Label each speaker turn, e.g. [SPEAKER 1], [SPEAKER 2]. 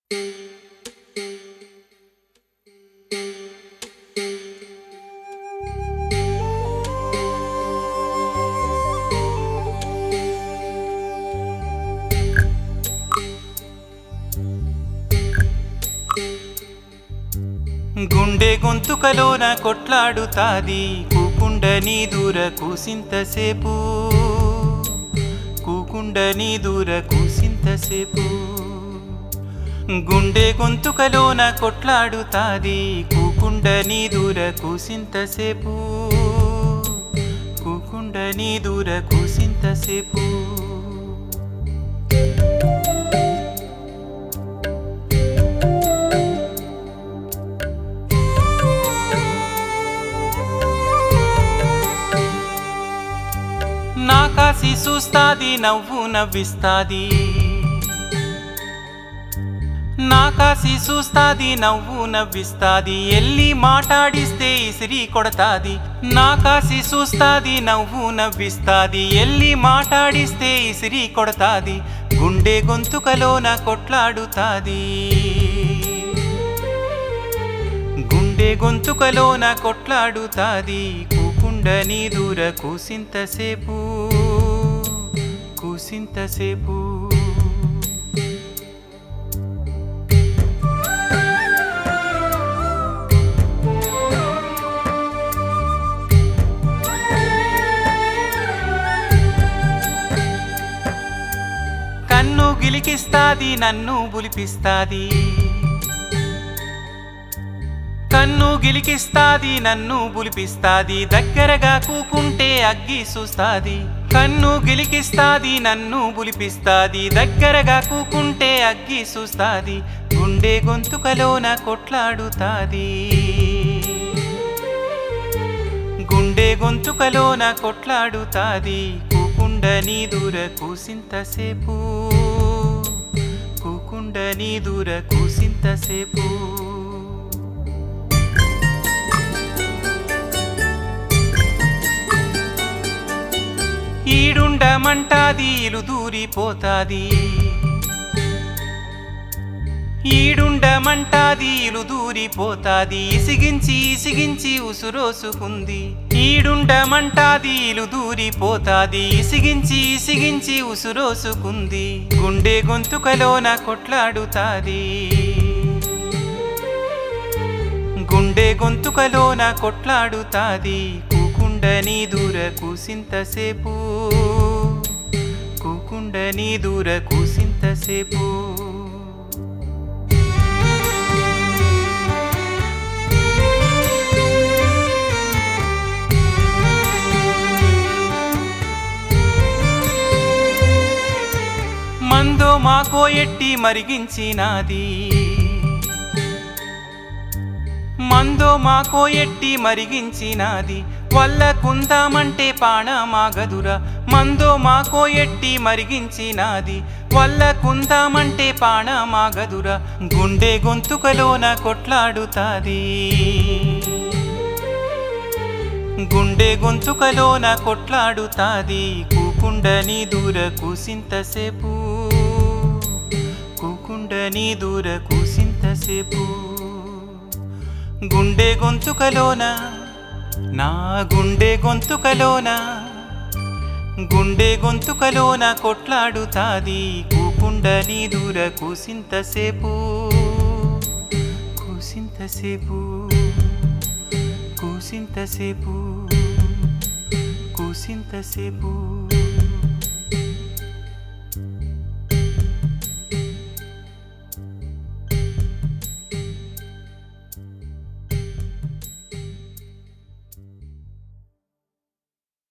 [SPEAKER 1] గుండె గొంతుకలోన కొట్లాడుతాది కూకుండ నీ దూర కూసింతసేపు కూకుండ నీ దూర కూసింతసేపు గుండె గొంతుకలోన కొట్లాడుతాది కూకుండ నీ దూర కూసింతసేపు కూకుండ నీ దూర కూసింతసేపు నా కాసి చూస్తాది నవ్వు నవ్విస్తాది నా కాసి చూస్తాది నవ్వు నవ్విస్తాది ఎల్లి మాట్లాడిస్తే ఇసిరి కొడతాది నా కాసి చూస్తాది నవ్వు నవ్విస్తాది ఎల్లి మాట్లాడిస్తే ఇసిరి కొడతాది గుండె గొంతుకలోన కొట్లాడుతాది గుండె గొంతుకలోన కొట్లాడుతాది కూకుండ నీ దూర కూసింతసేపు కూసింతసేపు కన్ను గిలికిస్తాది నన్ను బులిపిస్తాది కన్ను గిలికిస్తాది నన్ను బులిపిస్తాది దగ్గరగా కూకుంటే అగ్గి చూస్తాది కన్ను గిలికిస్తాది నన్ను బులిపిస్తాది దగ్గరగా కూకుంటే అగ్గి చూస్తాది గుండె గొంతుకలోన కొట్లాడుతాది గుండె గొంతుకలోన కొట్లాడుతాది కూకుండ నీ దూర కూసింతసేపు కూకుండ నీ దూర కూసింతసేపు ఈడుండమంటాది ఇలు దూరిపోతాది ఈడుండమంటాది ఇలు దూరిపోతాది ఇసిగించి ఇసిగించి ఉసురోసుకుంది ఈడుండమంటాది ఇలు దూరిపోతాది ఇసిగించి ఇసిగించి ఉసురోసుకుంది గుండె గొంతుకలోన కొట్లాడుతాది గుండె గొంతుకలోన కొట్లాడుతాది కూకుండ నీ దూర కూసింతసేపు కూకుండ నీ దూర కూసింతసేపు మందో మాకో ఎట్టి మరిగించినాది మందో మాకో ఎట్టి మరిగించినాది వల్ల కుందామంటే పాణమాగదురా మందో మాకో ఎట్టి మరిగించినాది వల్ల కుందామంటే పాణమాగదురా గుండె గొంతుకలోన కొట్లాడుతాది గుండె గొంతుకలోన కొట్లాడుతాది కూకుండ నీ దూర కూసింతసేపు కూకుండ నీ దూర కూసింతసేపు గుండె గొంతుకలోన నా గుండె గొంతుకలోన గుండె గొంతుకలోన కొట్లాడుతాది కూకుండ నీ దూర కూసింతసేపు కూసింతసేపు కూసింతసేపు కూసింతసేపు